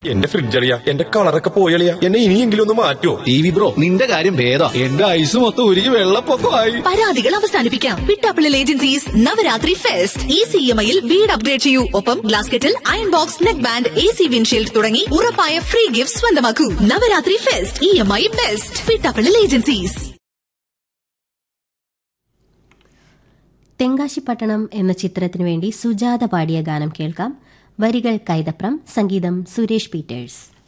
എന്റെ ഫ്രിഡ്ജ് അളിയാ എന്റെ കളറൊക്കെ പോയളിയാ എന്നെ ഇനിയെങ്കിലും ഒന്ന് മാറ്റുമോ ടി വി ബ്രോ നിന്റെ കാര്യം ഭേദം എന്റെ ഐസ് മൊത്തം ഉരുകി വെള്ളപ്പൊക്കമായി പരാതികൾ അവസാനിപ്പിക്കാം Pittappillil agencies Navaratri fest easy എം ഐയിൽ വീട് അപ്ഗ്രേഡ് ചെയ്യൂ ഒപ്പം glass kettle iron box neckband A C windshield തുടങ്ങി ഉറപ്പായ ഫ്രീ ഗിഫ്റ്റ് സ്വന്തമാക്കൂ Navaratri fest E M I best Pittappillil agencies Thenkasipattanam എന്ന ചിത്രത്തിനു വേണ്ടി സുജാത പാടിയ ഗാനം കേൾക്കാം വരികൾ കൈതപ്രം സംഗീതം സുരേഷ് പീറ്റേഴ്സ്